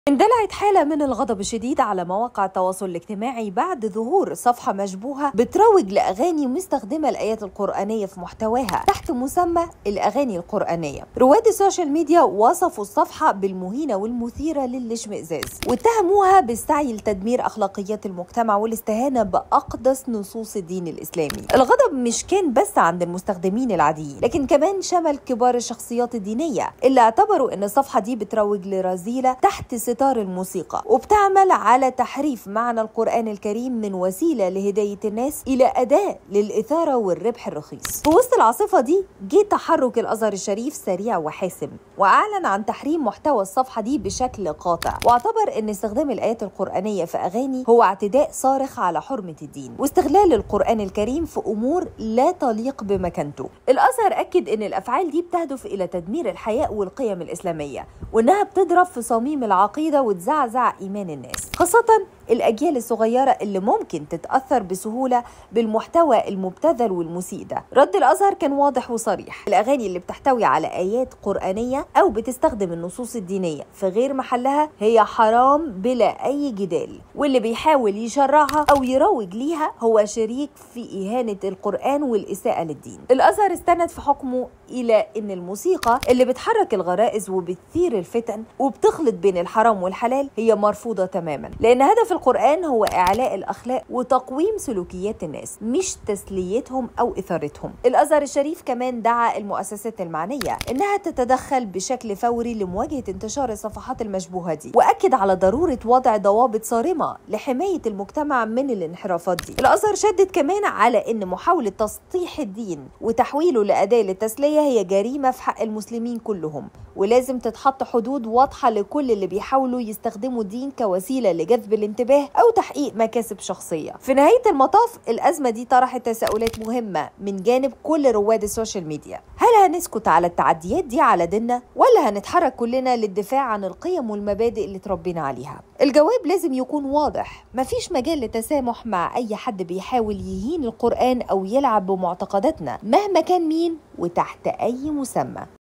اندلعت حالة من الغضب الشديد على مواقع التواصل الاجتماعي بعد ظهور صفحة مشبوهة بتروج لأغاني مستخدمة الآيات القرآنية في محتواها تحت مسمى الأغاني القرآنية رواد السوشيال ميديا وصفوا الصفحة بالمهينة والمثيرة للاشمئزاز واتهموها بالسعي لتدمير أخلاقيات المجتمع والاستهانة بأقدس نصوص الدين الإسلامي الغضب مش كان بس عند المستخدمين العاديين لكن كمان شمل كبار الشخصيات الدينية اللي اعتبروا أن الصفحة دي بتروج لرذيلة تحت ستار الموسيقى وبتعمل على تحريف معنى القرآن الكريم من وسيلة لهداية الناس إلى أداة للإثارة والربح الرخيص في وسط العاصفة دي جه تحرك الأزهر الشريف سريع وحاسم وأعلن عن تحريم محتوى الصفحة دي بشكل قاطع واعتبر أن استخدام الآيات القرآنية في أغاني هو اعتداء صارخ على حرمة الدين واستغلال القرآن الكريم في أمور لا تليق بمكانته الأزهر أكد أن الأفعال دي بتهدف إلى تدمير الحياء والقيم الإسلامية وإنها بتضرب في صميم العقيدة العقيدة وتزعزع إيمان الناس خاصة الأجيال الصغيرة اللي ممكن تتأثر بسهولة بالمحتوى المبتذل والمسيء ده رد الأزهر كان واضح وصريح الأغاني اللي بتحتوي على آيات قرآنية أو بتستخدم النصوص الدينية في غير محلها هي حرام بلا أي جدال واللي بيحاول يشرعها أو يروج ليها هو شريك في إهانة القرآن والإساءة للدين الأزهر استند في حكمه إلى أن الموسيقى اللي بتحرك الغرائز وبتثير الفتن وبتخلط بين الحرام والحلال هي مرفوضة تماما لأن هدف القرآن هو إعلاء الأخلاق وتقويم سلوكيات الناس مش تسليتهم أو إثارتهم الأزهر الشريف كمان دعا المؤسسات المعنية إنها تتدخل بشكل فوري لمواجهة انتشار الصفحات المشبوهة دي وأكد على ضرورة وضع ضوابط صارمة لحماية المجتمع من الانحرافات دي الأزهر شدد كمان على إن محاولة تسطيح الدين وتحويله لأداة للتسلية هي جريمة في حق المسلمين كلهم ولازم تتحط حدود واضحة لكل اللي بيحاولوا يستخدموا الدين كوسيلة لجذب الانتباه أو تحقيق مكاسب شخصية في نهاية المطاف الأزمة دي طرحت تساؤلات مهمة من جانب كل رواد السوشيال ميديا هل هنسكت على التعديات دي على ديننا ولا هنتحرك كلنا للدفاع عن القيم والمبادئ اللي تربينا عليها الجواب لازم يكون واضح مفيش مجال للتسامح مع أي حد بيحاول يهين القرآن أو يلعب بمعتقداتنا مهما كان مين وتحت أي مسمى